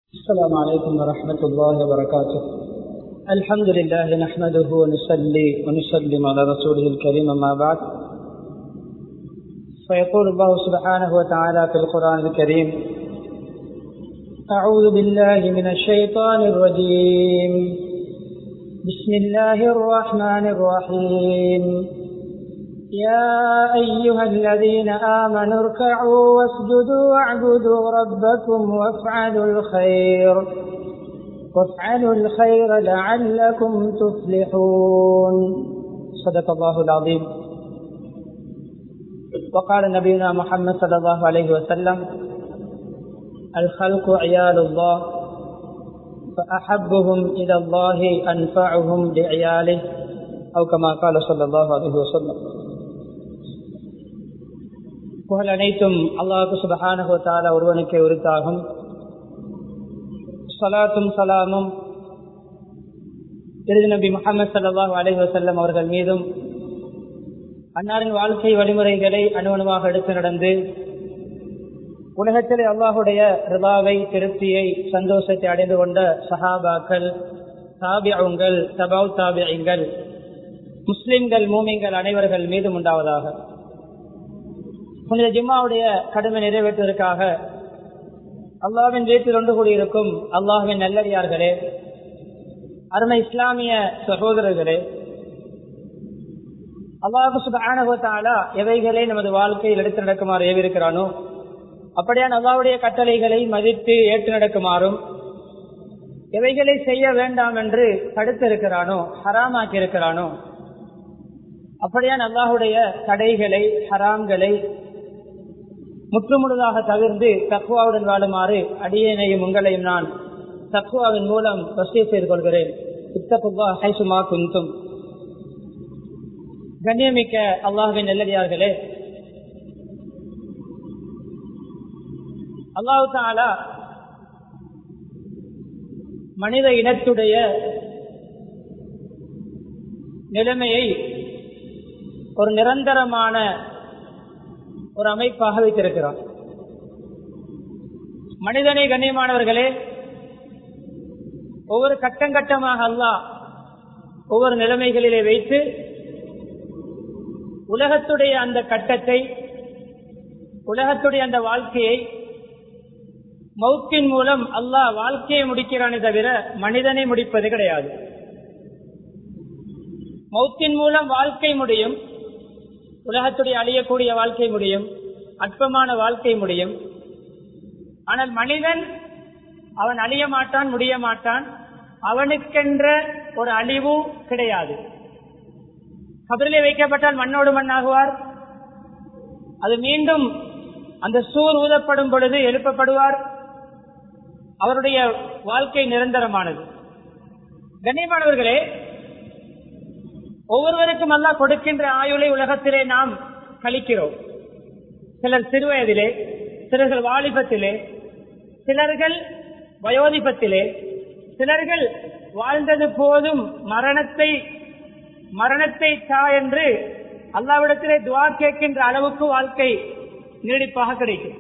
السلام عليكم ورحمة الله وبركاته الحمد لله نحمده ونصلي ونسلم على رسوله الكريم أما بعد فيقول الله سبحانه وتعالى في القرآن الكريم أعوذ بالله من الشيطان الرجيم بسم الله الرحمن الرحيم يا أيها الذين آمنوا اركعوا واسجدوا واعبدوا ربكم وافعلوا الخير وافعلوا الخير لعلكم تفلحون صدق الله العظيم وقال نبينا محمد صلى الله عليه وسلم الخلق عيال الله فأحبهم إلى الله أنفعهم لعياله أو كما قال صلى الله عليه وسلم புகழ் அனைத்தும் அல்லாஹு சுபஹானஹு தாலா ஒருவனுக்கு உரித்தாகும் சலாத்தும் சலாமும் திரு நபி முகமது சல்லாஹூ அலஹி வசல்லம் அவர்கள் மீதும் அன்னாரின் வாழ்க்கை வழிமுறைகளை அணுவணுவாக எடுத்து நடந்து உலகத்தில் அல்லாஹுடைய ரிபாவை திருப்தியை சந்தோஷத்தை அடைந்து கொண்ட சஹாபாக்கள் தாபியங்கள் தபாவ் தாபியங்கள் முஸ்லிம்கள் மூமிங்கள் அனைவர்கள் மீதும் உண்டாவதாக புனித ஜிம்மாவுடைய கடமை நிறைவேற்றுவதற்காக அல்லாவின் வீட்டில் ஒன்று கூடியிருக்கும் அல்லாஹுவின் நல்லடியார்களே அருமை இஸ்லாமிய சகோதரர்களே அல்லாஹு சுபானகோத்தாலா எவைகளை நமது வாழ்க்கையில் எடுத்து நடக்குமாறு ஏவிருக்கிறானோ அப்படியான அல்லாவுடைய கட்டளைகளை மதித்து ஏற்று நடக்குமாறும் எவைகளை செய்ய வேண்டாம் என்று தடுத்திருக்கிறானோ ஹராமாக்கி இருக்கிறானோ அப்படியான அல்லாஹுடைய தடைகளை ஹராம்களை முற்றுமுழுதாக தவிர்ந்து தக்குவாவுடன் வாழுமாறு அடியேனையும் உங்களையும் நான் தக்குவாவின் மூலம் வசதி செய்து கொள்கிறேன் இத்தகுவா ஹைசுமா குந்தும் கண்ணியமிக்க அல்லாஹுவின் நெல்லடியார்களே அல்லாஹு தாலா மனித இனத்துடைய நிலைமையை ஒரு நிரந்தரமான ஒரு அமைப்பாக வைத்திருக்கிறார் மனிதனை கண்ணியமானவர்களே ஒவ்வொரு கட்டங்கட்டமாக அல்லா ஒவ்வொரு நிலைமைகளிலே வைத்து உலகத்துடைய அந்த கட்டத்தை உலகத்துடைய அந்த வாழ்க்கையை மௌத்தின் மூலம் அல்லாஹ் வாழ்க்கையை முடிக்கிறானே தவிர மனிதனை முடிப்பது கிடையாது மௌத்தின் மூலம் வாழ்க்கை முடியும் உலகத்துடைய அழியக்கூடிய வாழ்க்கை முடியும் அற்பமான வாழ்க்கை முடியும் ஆனால் மனிதன் அவன் அழிய மாட்டான் முடிய மாட்டான் அவனுக்கென்ற ஒரு அழிவு கிடையாது கபரிலே வைக்கப்பட்டால் மண்ணோடு மண்ணாகுவார் அது மீண்டும் அந்த சூர் ஊதப்படும் பொழுது எழுப்பப்படுவார் அவருடைய வாழ்க்கை நிரந்தரமானது கண்ணியமானவர்களே ஒவ்வொருவருக்கும் அல்லா கொடுக்கின்ற ஆயுளை உலகத்திலே நாம் கழிக்கிறோம் சிலர் சிறுவயதிலே சிலர்கள் வாலிபத்திலே சிலர்கள் வயோதிபத்திலே சிலர்கள் வாழ்ந்தது போதும் மரணத்தை மரணத்தை தா என்று அல்லாவிடத்திலே துவா கேட்கின்ற அளவுக்கு வாழ்க்கை நீடிப்பாக கிடைக்கும்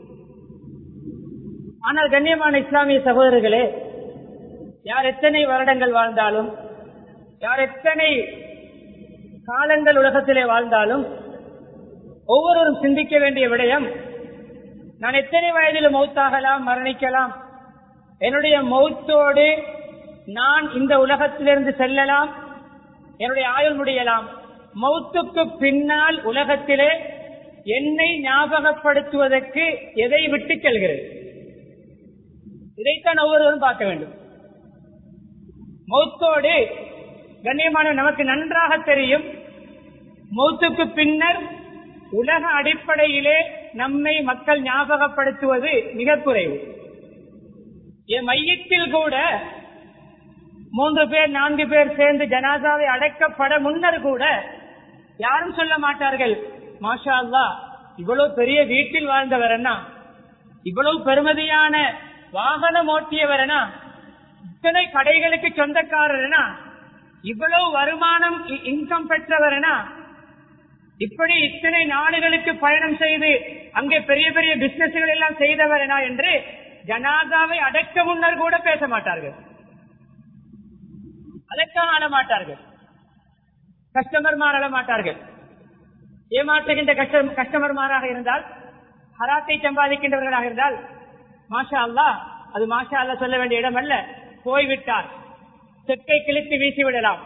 ஆனால் கண்ணியமான இஸ்லாமிய சகோதரர்களே யார் எத்தனை வருடங்கள் வாழ்ந்தாலும் யார் எத்தனை காலங்கள் உலகத்திலே வாழ்ந்தாலும் ஒவ்வொருவரும் சிந்திக்க வேண்டிய விடயம் நான் எத்தனை வயதில் மௌத்தாகலாம் மரணிக்கலாம் என்னுடைய மௌத்தோடு நான் இந்த உலகத்திலிருந்து செல்லலாம் என்னுடைய ஆயுள் முடியலாம் மௌத்துக்கு பின்னால் உலகத்திலே என்னை ஞாபகப்படுத்துவதற்கு எதை விட்டு செல்கிறது இதைத்தான் ஒவ்வொருவரும் பார்க்க வேண்டும் மௌத்தோடு கண்ணியமான நமக்கு நன்றாக தெரியும் மௌத்துக்கு பின்னர் உலக அடிப்படையிலே நம்மை மக்கள் ஞாபகப்படுத்துவது மிக குறைவு என் மையத்தில் கூட மூன்று பேர் நான்கு பேர் சேர்ந்து ஜனாதாவை அடைக்கப்பட முன்னர் கூட யாரும் சொல்ல மாட்டார்கள் மாஷா அல்லா இவ்வளவு பெரிய வீட்டில் வாழ்ந்தவரனா இவ்வளவு பெருமதியான வாகனம் ஓட்டியவரனா இத்தனை கடைகளுக்கு சொந்தக்காரர்னா இவ்வளவு வருமானம் இன்கம் பெற்றவரனா இப்படி இத்தனை நாடுகளுக்கு பயணம் செய்து அங்கே பெரிய பெரிய பிசினஸ்கள் எல்லாம் செய்தவரனா என்று ஜனாதாவை அடக்க முன்னர் கூட பேச மாட்டார்கள் அதற்காக ஆள மாட்டார்கள் கஸ்டமர் மாற மாட்டார்கள் ஏமாற்றுகின்ற கஸ்டமர்மாராக இருந்தால் ஹராத்தை சம்பாதிக்கின்றவர்களாக இருந்தால் மாஷா அல்லா அது மாஷா அல்லா சொல்ல வேண்டிய இடம் அல்ல போய்விட்டார் செக்கை கிழித்து வீசி விடலாம்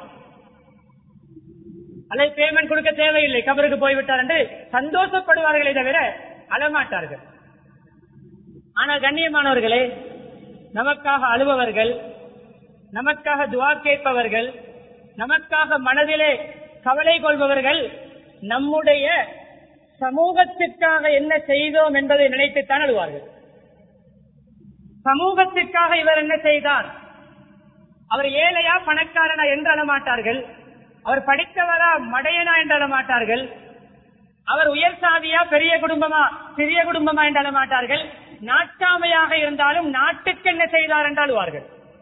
அல்லது பேமெண்ட் கொடுக்க தேவையில்லை கபருக்கு போய்விட்டார் என்று சந்தோஷப்படுவார்களே தவிர அழமாட்டார்கள் ஆனால் கண்ணியமானவர்களே நமக்காக அழுபவர்கள் நமக்காக துவா கேட்பவர்கள் நமக்காக மனதிலே கவலை கொள்பவர்கள் நம்முடைய சமூகத்திற்காக என்ன செய்தோம் என்பதை நினைத்துத்தான் அழுவார்கள் சமூகத்திற்காக இவர் என்ன செய்தார் அவர் ஏழையா பணக்காரனா என்று அழமாட்டார்கள் அவர் படித்தவரா மடையனா என்று அழமாட்டார்கள் அவர் உயர் சாதியா பெரிய குடும்பமா சிறிய குடும்பமா என்று அழமாட்டார்கள் நாட்டாமையாக இருந்தாலும் நாட்டுக்கு என்ன செய்தார் என்று அழுவார்கள்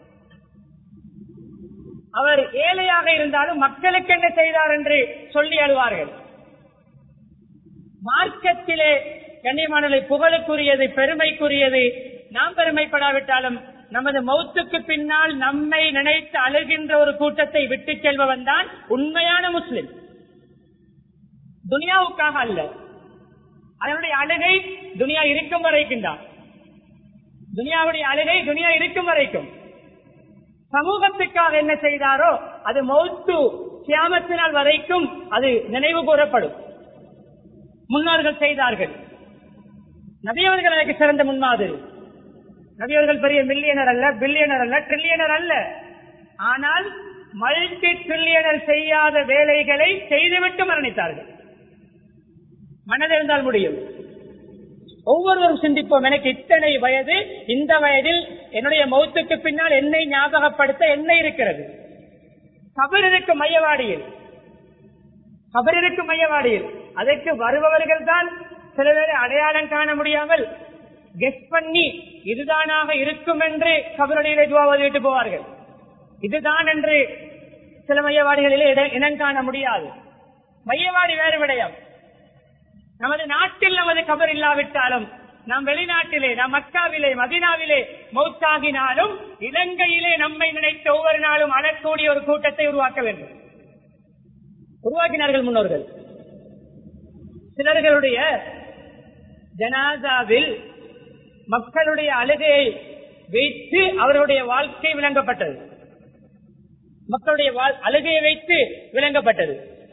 அவர் ஏழையாக இருந்தாலும் மக்களுக்கு என்ன செய்தார் என்று சொல்லி அழுவார்கள் மார்க்கத்திலே கண்ணியமானலை புகழுக்குரியது பெருமைக்குரியது நாம் பெருமைப்படாவிட்டாலும் நமது மௌத்துக்கு பின்னால் நம்மை நினைத்து அழுகின்ற ஒரு கூட்டத்தை விட்டு செல்பவன் தான் உண்மையான முஸ்லிம் துனியாவுக்காக அல்ல அதனுடைய அழுகை துனியா இருக்கும் வரைக்கும் தான் துனியாவுடைய அழுகை துனியா இருக்கும் வரைக்கும் சமூகத்துக்காக என்ன செய்தாரோ அது மௌத்து சியாமத்தினால் வரைக்கும் அது நினைவு கூறப்படும் முன்னோர்கள் செய்தார்கள் நபியவர்கள் எனக்கு சிறந்த முன்மாதிரி நபியவர்கள் பெரிய மில்லியனர் அல்ல பில்லியனர் அல்ல ட்ரில்லியனர் அல்ல ஆனால் மல்டி ட்ரில்லியனர் செய்யாத வேலைகளை செய்துவிட்டு மரணித்தார்கள் மனதிருந்தால் முடியும் ஒவ்வொருவரும் சிந்திப்போம் எனக்கு இத்தனை வயது இந்த வயதில் என்னுடைய மௌத்துக்கு பின்னால் என்னை ஞாபகப்படுத்த என்ன இருக்கிறது கபர் இருக்கும் மையவாடியில் கபர் இருக்கும் மையவாடியில் அதற்கு வருபவர்கள் தான் சில பேரை அடையாளம் காண முடியாமல் கெஸ் பண்ணி இதுதானாக இருக்கும் என்று கபருடைய துவாவதிட்டு போவார்கள் இதுதான் என்று சில மையவாடிகளிலே இனம் காண முடியாது மையவாடி வேறு விடயம் நமது நாட்டில் நமது கபர் இல்லாவிட்டாலும் நாம் வெளிநாட்டிலே நாம் மக்காவிலே மதினாவிலே மௌத்தாகினாலும் இலங்கையிலே நம்மை நினைத்த ஒவ்வொரு நாளும் அழக்கூடிய ஒரு கூட்டத்தை உருவாக்க வேண்டும் உருவாக்கினார்கள் முன்னோர்கள் சிலர்களுடைய ஜனாதாவில் மக்களுடைய அழுகையை வைத்து அவர்களுடைய வாழ்க்கை விளங்கப்பட்டது மக்களுடைய அழுகையை வைத்து விளங்கப்பட்டது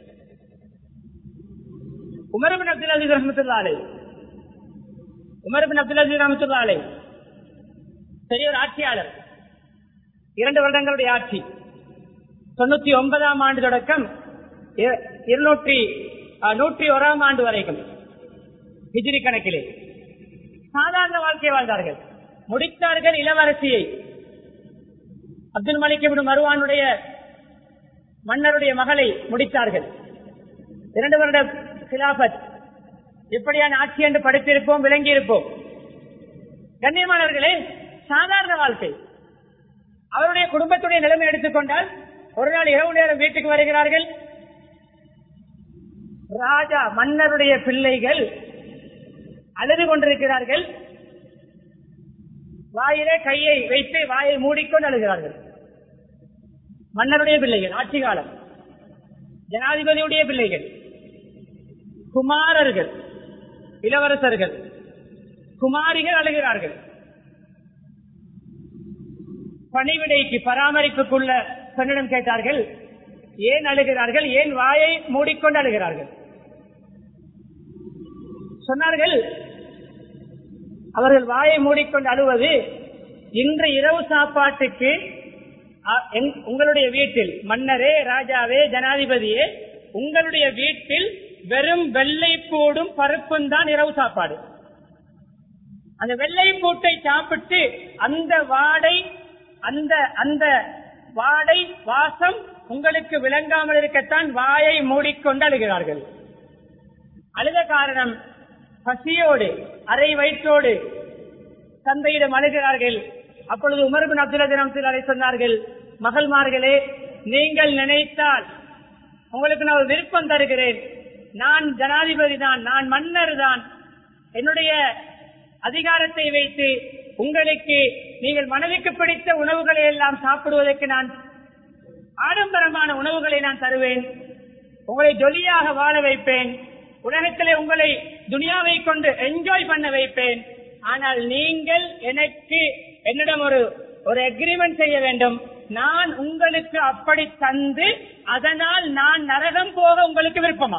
உமரபின் அப்துல் அஜீஸ் ரஹமத்துல்லாலே உமரபின் அப்துல் அஜீஸ் ரஹமத்துல்லாலே பெரிய ஒரு ஆட்சியாளர் இரண்டு வருடங்களுடைய ஆட்சி தொண்ணூத்தி ஒன்பதாம் ஆண்டு தொடக்கம் இருநூற்றி நூற்றி ஓராம் ஆண்டு வரைக்கும் ஹிஜிரி கணக்கிலே சாதாரண வாழ்க்கை வாழ்ந்தார்கள் முடித்தார்கள் இளவரசியை அப்துல் மலிக் மருவானுடைய மன்னருடைய மகளை முடித்தார்கள் இரண்டு வருட கிலாபத் எப்படியான ஆட்சி என்று படித்திருப்போம் விளங்கி இருப்போம் கண்ணியமானவர்களே சாதாரண வாழ்க்கை அவருடைய குடும்பத்துடைய நிலைமை எடுத்துக்கொண்டால் ஒரு நாள் இரவு நேரம் வீட்டுக்கு வருகிறார்கள் ராஜா மன்னருடைய பிள்ளைகள் அழுது கொண்டிருக்கிறார்கள் வாயிலே கையை வைத்து வாயை மூடிக்கொண்டு அழுகிறார்கள் மன்னருடைய பிள்ளைகள் ஆட்சி காலம் ஜனாதிபதியுடைய பிள்ளைகள் குமாரர்கள் இளவரசர்கள் குமாரிகள் அழுகிறார்கள் பணிவிடைக்கு பராமரிப்புக்குள்ள பெண்ணிடம் கேட்டார்கள் ஏன் அழுகிறார்கள் ஏன் வாயை மூடிக்கொண்டு அழுகிறார்கள் சொன்னார்கள் அவர்கள் வாயை மூடிக்கொண்டு அழுவது இன்று இரவு சாப்பாட்டுக்கு உங்களுடைய வீட்டில் மன்னரே ராஜாவே ஜனாதிபதியே உங்களுடைய வீட்டில் வெறும் வெள்ளை பூடும் பருப்பும் தான் இரவு சாப்பாடு அந்த வெள்ளை பூட்டை சாப்பிட்டு அந்த வாடை அந்த அந்த வாடை வாசம் உங்களுக்கு விளங்காமல் இருக்கத்தான் வாயை மூடிக்கொண்டு அழுகிறார்கள் அழுத காரணம் பசியோடு அரை வயிற்றோடு தந்தையிடம் அழுகிறார்கள் அப்பொழுது உமர்பின் அப்துல் அலை சொன்னார்கள் மகள்மார்களே நீங்கள் நினைத்தால் உங்களுக்கு நான் ஒரு விருப்பம் தருகிறேன் நான் ஜனாதிபதி தான் நான் மன்னர் தான் என்னுடைய அதிகாரத்தை வைத்து உங்களுக்கு நீங்கள் மனதுக்கு பிடித்த உணவுகளை எல்லாம் சாப்பிடுவதற்கு நான் ஆடம்பரமான உணவுகளை நான் தருவேன் உங்களை ஜொலியாக வாழ வைப்பேன் உலகத்திலே உங்களை துனியாவை கொண்டு என்ஜாய் பண்ண வைப்பேன் ஆனால் நீங்கள் எனக்கு என்னிடம் ஒரு ஒரு அக்ரிமெண்ட் செய்ய வேண்டும் நான் உங்களுக்கு அப்படி தந்து அதனால் நான் நரகம் போக உங்களுக்கு விருப்பமா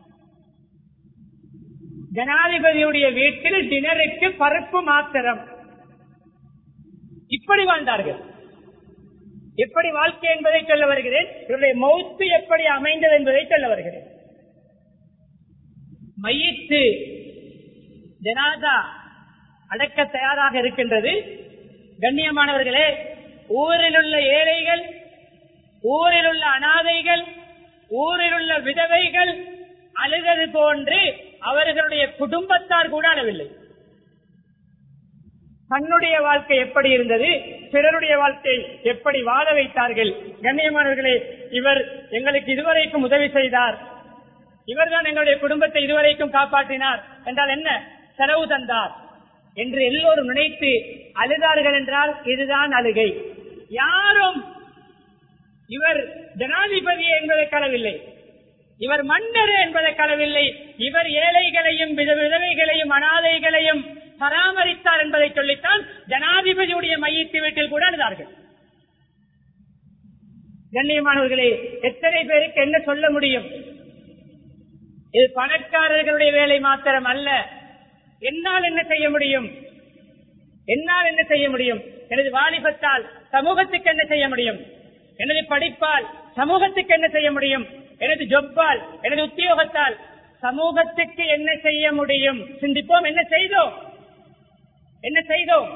ஜனாதிபதியுடைய வீட்டில் டினருக்கு பருப்பு மாத்திரம் இப்படி வாழ்ந்தார்கள் எப்படி வாழ்க்கை என்பதை சொல்ல வருகிறேன் இவருடைய மௌத்து எப்படி அமைந்தது என்பதை சொல்ல வருகிறேன் மையிட்டு ஜனாதா அடக்க தயாராக இருக்கின்றது கண்ணியமானவர்களே ஊரில் உள்ள ஏழைகள் ஊரில் உள்ள அனாதைகள் ஊரில் உள்ள விதவைகள் அழுதது போன்று அவர்களுடைய குடும்பத்தார் கூட அழவில்லை தன்னுடைய வாழ்க்கை எப்படி இருந்தது பிறருடைய வாழ்க்கை எப்படி வாழ வைத்தார்கள் கண்ணியமானவர்களே இவர் எங்களுக்கு இதுவரைக்கும் உதவி செய்தார் இவர்தான் எங்களுடைய குடும்பத்தை இதுவரைக்கும் காப்பாற்றினார் என்றால் என்ன செலவு தந்தார் என்று எல்லோரும் நினைத்து அழுதார்கள் என்றால் இதுதான் அழுகை யாரும் இவர் ஜனாதிபதி என்பதை களவில்லை இவர் மன்னர் என்பதை களவில்லை இவர் ஏழைகளையும் வித- விதவைகளையும் அனாதைகளையும் பராமரித்தார் என்பதை சொல்லித்தான் ஜனாதிபதியுடைய மையத்து வீட்டில் கூட அழுதார்கள் கண்ணியமானவர்களே எத்தனை பேருக்கு என்ன சொல்ல முடியும் இது பணக்காரர்களுடைய வேலை மாத்திரம் அல்ல என்னால் என்ன செய்ய முடியும் என்னால் என்ன செய்ய முடியும் எனது வாலிபத்தால் சமூகத்துக்கு என்ன செய்ய முடியும் எனது படிப்பால் சமூகத்துக்கு என்ன செய்ய முடியும் எனது ஜொப்பால் எனது உத்தியோகத்தால் சமூகத்துக்கு என்ன செய்ய முடியும் சிந்திப்போம் என்ன செய்தோம் என்ன செய்தோம்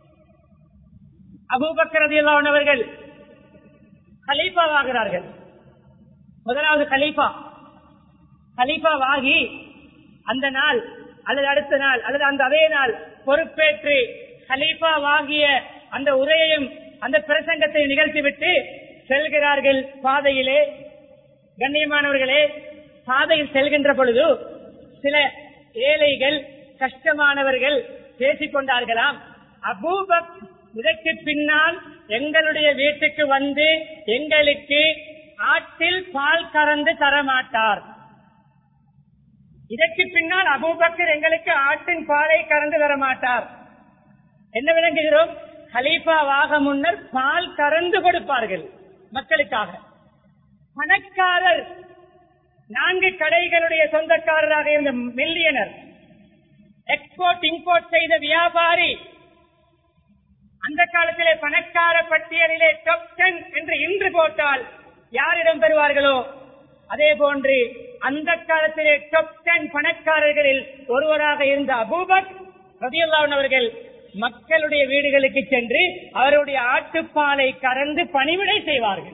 அபூபக்கரதியல்லான் அவர்கள் கலீஃபாவாகிறார்கள் முதலாவது கலீஃபா கலீஃபாவாகி அந்த நாள் அல்லது அடுத்த நாள் அல்லது அந்த அதே நாள் பொறுப்பேற்று கலீஃபாவாகிய அந்த உரையையும் அந்த பிரசங்கத்தை நிகழ்த்திவிட்டு செல்கிறார்கள் பாதையிலே கண்ணியமானவர்களே பாதையில் செல்கின்ற பொழுது சில ஏழைகள் கஷ்டமானவர்கள் பேசிக் கொண்டார்களாம் அபூபக் இதற்கு பின்னால் எங்களுடைய வீட்டுக்கு வந்து எங்களுக்கு ஆற்றில் பால் கறந்து தரமாட்டார் இதற்கு பின்னால் அபூபக்கர் எங்களுக்கு ஆட்டின் பாலை கறந்து தரமாட்டார் என்ன விளங்குகிறோம் ஹலீஃபாவாக முன்னர் பால் கறந்து கொடுப்பார்கள் மக்களுக்காக பணக்காரர் நான்கு கடைகளுடைய சொந்தக்காரராக இருந்த மில்லியனர் எக்ஸ்போர்ட் இம்போர்ட் செய்த வியாபாரி அந்த காலத்திலே பணக்கார பட்டியலிலே டாப் டென் என்று இன்று போட்டால் யாரிடம் பெறுவார்களோ அதே போன்று அந்த காலத்திலே டாப் டென் பணக்காரர்களில் ஒருவராக இருந்த அபூபக் ரதியுல்லான் அவர்கள் மக்களுடைய வீடுகளுக்கு சென்று அவருடைய ஆட்டுப்பாலை கறந்து பணிவிடை செய்வார்கள்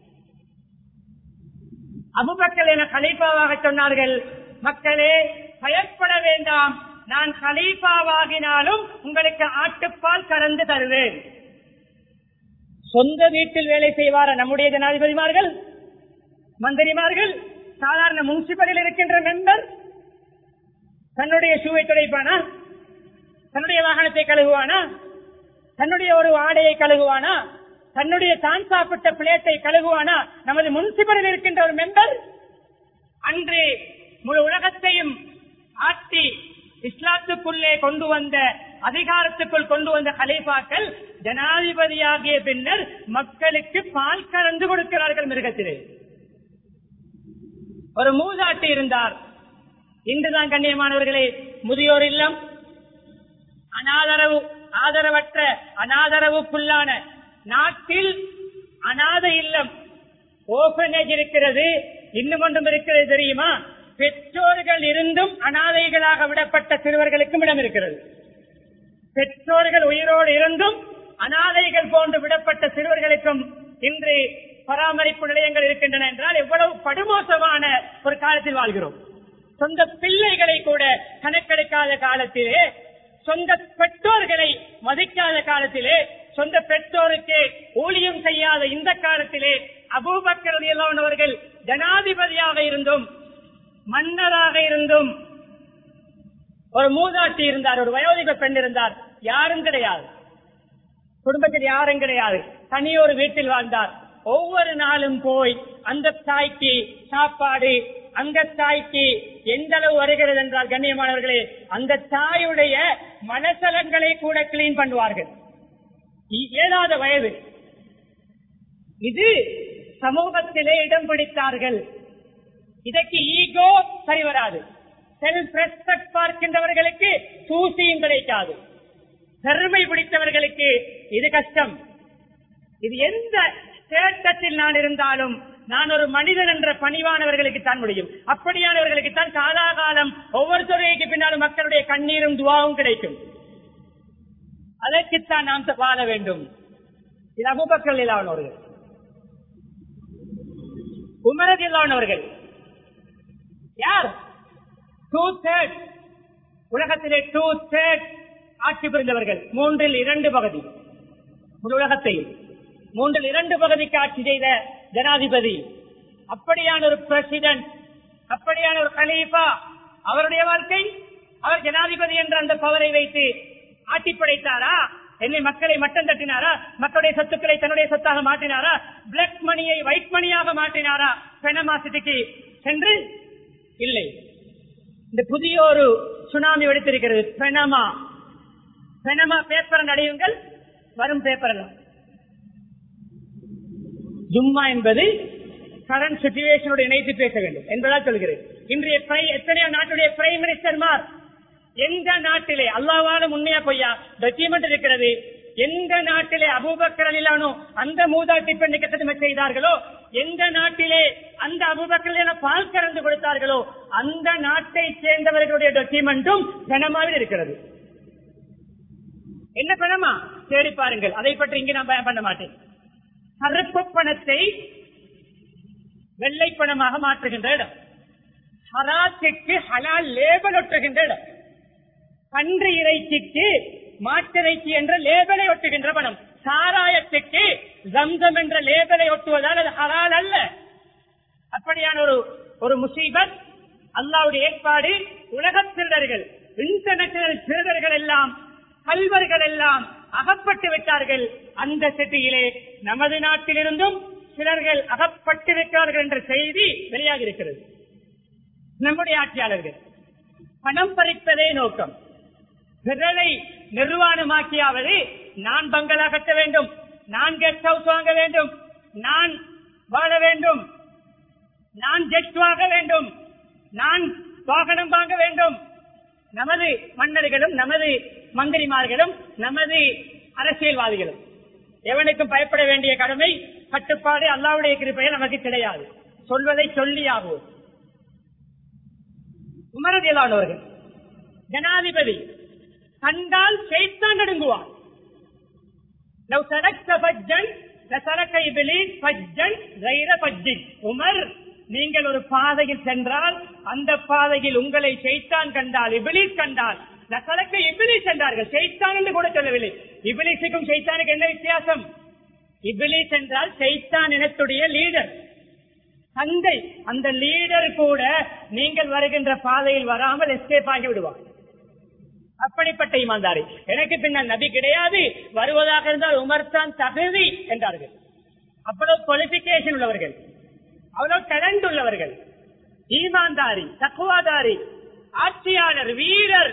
அபுபக்கல் என கலீஃபாவாக சொன்னார்கள் மக்களே பயப்பட வேண்டாம் நான் கலீஃபாவாகினாலும் உங்களுக்கு ஆட்டுப்பால் கறந்து தருவேன் சொந்த வீட்டில் வேலை செய்வார நம்முடைய ஜனாதிபதிமார்கள் மந்திரிமார்கள் சாதாரண முனிசிபலில் இருக்கின்ற மெம்பர் தன்னுடைய ஷூவை துடைப்பானா தன்னுடைய வாகனத்தை கழுகுவானா தன்னுடைய ஒரு ஆடையை கழுகுவானா தன்னுடைய தான் சாப்பிட்ட பிளேட்டை கழுகுவானா நமது முனிசிபலில் இருக்கின்ற ஒரு மெம்பர் அன்று முழு உலகத்தையும் ஆட்டி இஸ்லாத்துக்குள்ளே கொண்டு வந்த அதிகாரத்துக்குள் கொண்டு வந்த கலைபாக்கள் ஜனாதிபதியாகிய பின்னர் மக்களுக்கு பால் கலந்து கொடுக்கிறார்கள் மிருகத்திலே ஒரு மூதாட்டி இருந்தார் இன்றுதான் கண்ணியமானவர்களே முதியோர் இல்லம் அனாதரவு ஆதரவற்ற அனாதரவுக்குள்ளான நாட்டில் அநாத இல்லம் ஓபனேஜ் இருக்கிறது இன்னும் ஒன்றும் இருக்கிறது தெரியுமா பெற்றோர்கள் இருந்தும் அனாதைகளாக விடப்பட்ட சிறுவர்களுக்கும் இடம் இருக்கிறது பெற்றோர்கள் உயிரோடு இருந்தும் அனாதைகள் போன்று விடப்பட்ட சிறுவர்களுக்கும் இன்று பராமரிப்பு நிலையங்கள் இருக்கின்றன என்றால் எவ்வளவு படுமோசமான ஒரு காலத்தில் வாழ்கிறோம் சொந்த பிள்ளைகளை கூட கணக்கெடுக்காத காலத்திலே சொந்த பெற்றோர்களை மதிக்காத காலத்திலே சொந்த பெற்றோருக்கு ஊழியம் செய்யாத இந்த காலத்திலே அபூபக்கர் ரலியல்லாஹு அவர்கள் ஜனாதிபதியாக இருந்தும் மன்னராக இருந்தும் ஒரு மூதாட்டி இருந்தார் ஒரு வயோதிக பெண் இருந்தார் யாரும் கிடையாது குடும்பத்தில் யாரும் கிடையாது தனியொரு வீட்டில் வாழ்ந்தார் ஒவ்வொரு நாளும் போய் அந்த தாய்க்கு சாப்பாடு அந்த தாய்க்கு எந்த அளவு வருகிறது என்றால் கண்ணியமானவர்களே அந்த தாயுடைய மனசலங்களை கூட கிளீன் பண்ணுவார்கள் இ- ஏழாத வயது இது சமூகத்திலே இடம் பிடித்தார்கள் இதற்கு ஈகோ சரி வராது செல்ஃப் ரெஸ்பெக்ட் பார்க்கின்றவர்களுக்கு தூசியும் கிடைக்காது பெருமை பிடித்தவர்களுக்கு இது கஷ்டம் இது எந்த ஸ்டேட்டத்தில் நான் இருந்தாலும் நான் ஒரு மனிதன் என்ற பணிவானவர்களுக்கு தான் முடியும் அப்படியானவர்களுக்கு தான் காலாகாலம் ஒவ்வொரு துறைக்கு பின்னாலும் மக்களுடைய கண்ணீரும் துவாவும் கிடைக்கும் அதற்குத்தான் நாம் வாழ வேண்டும் இது அபுபக்கர் இல்லாதவர்கள் உமரது இல்லாதவர்கள் யார் டூ தேர்ட் உலகத்திலே டூ தேர்ட் ஆட்சி புரிந்தவர்கள் மூன்றில் இரண்டு பகுதி முழு உலகத்தையும் மூன்றில் இரண்டு பகுதிக்கு ஆட்சி செய்த ஜனாதிபதி அப்படியான ஒரு பிரசிடென்ட் அப்படியான ஒரு கலீஃபா அவருடைய வாழ்க்கை அவர் ஜனாதிபதி என்ற அந்த பவரை வைத்து ஆட்சி படைத்தாரா என்னை மக்களை மட்டம் தட்டினாரா மக்களுடைய சொத்துக்களை தன்னுடைய சொத்தாக மாற்றினாரா பிளாக் மணியை ஒயிட் மணியாக மாற்றினாரா பெனமா சிட்டிக்கு சென்று இல்லை இந்த புதிய ஒரு சுனாமி வெடித்திருக்கிறது பெனமா பெனமா பேப்பர் அடையுங்கள் வரும் பேப்பர் எல்லாம் ஜும்மா என்பது கரண்ட் சுச்சுவேஷனோட இணைத்து பேச வேண்டும் என்பதால் சொல்கிறேன் இன்றைய பிரை- எத்தனையோ நாட்டுடைய பிரைம் மினிஸ்டர்மார் எந்த நாட்டிலே அல்லாவாலும் உண்மையா பொய்யா டாக்குமெண்ட் இருக்கிறது எந்த நாட்டிலே அபூபக்கர் அலிலானோ அந்த மூதாட்டி பெண்ணுக்கு தடுமை செய்தார்களோ எந்த நாட்டிலே அந்த அபூபக்கர் பால் கறந்து கொடுத்தார்களோ அந்த நாட்டை சேர்ந்தவர்களுடைய டாக்குமெண்ட்டும் கனமாவில் இருக்கிறது என்ன பணமா தேடி பாருங்கள் அதை பற்றி இங்கே நான் பயன் பண்ண மாட்டேன் கருப்பு பணத்தை வெள்ளை பணமாக மாற்றுகின்ற இடம் ஹராத்துக்கு ஹலால் லேபல் ஒட்டுகின்ற இடம் பன்றி இறைச்சிக்கு மாட்டிறைச்சி என்ற லேபலை ஒட்டுகின்ற பணம் சாராயத்துக்கு ஜம்சம் என்ற லேபலை ஒட்டுவதால் அது ஹலால் அல்ல அப்படியான ஒரு ஒரு முசீபத் அல்லாவுடைய ஏற்பாடு உலகத் திருடர்கள் இன்டர்நேஷனல் திருடர்கள் எல்லாம் கல்வர்கள் எல்லாம் அகப்பட்டு விட்டார்கள் அந்த சிட்டியிலே நமது நாட்டிலிருந்தும் சிலர்கள் அகப்பட்டு விட்டார்கள் என்ற செய்தி வெளியாகி இருக்கிறது நம்முடைய ஆட்சியாளர்கள் பணம் பறிப்பதே நோக்கம் விரலை நிர்வாணமாக்கியாவது நான் பங்களா கட்ட வேண்டும் நான் கெஸ்ட் ஹவுஸ் வாங்க வேண்டும் நான் வாழ வேண்டும் நான் ஜெட் வாங்க வேண்டும் நான் வாகனம் வாங்க வேண்டும் நமது மன்னர்களும் நமது மந்திரிமார்களும் நமது அரசியல்வாதிகளும் எவனுக்கும் பயப்பட வேண்டிய கடமை கட்டுப்பாடு அல்லாவுடைய கிருப்பையை நமக்கு கிடையாது சொல்வதை சொல்லியாகும் உமரதியலானவர்கள் ஜனாதிபதி கண்டால் செய்தான் நடுங்குவார் لو سلكت فجا لسلك ابليس فجا غير فج உமர் நீங்கள் ஒரு பாதையில் சென்றால் அந்த பாதையில் உங்களை செய்தான் கண்டால் இபிலிஸ் கண்டால் லசலக்க இபிலிஸ் என்றார்கள் செய்தான் என்று கூட சொல்லவில்லை இபிலிஸுக்கும் செய்தானுக்கு என்ன வித்தியாசம் இபிலிஸ் என்றால் செய்தான் இனத்துடைய லீடர் தந்தை அந்த லீடர் கூட நீங்கள் வருகின்ற பாதையில் வராமல் எஸ்கேப் ஆகி விடுவார் அப்படிப்பட்ட இமான்தாரி எனக்கு பின்னால் நபி கிடையாது வருவதாக இருந்தால் உமர் தான் தகுதி என்றார்கள் அவ்வளவு குவாலிபிகேஷன் உள்ளவர்கள் அவ்வளவு டேலண்ட் உள்ளவர்கள் ஈமான்தாரி தக்குவாதாரி ஆட்சியாளர் வீரர்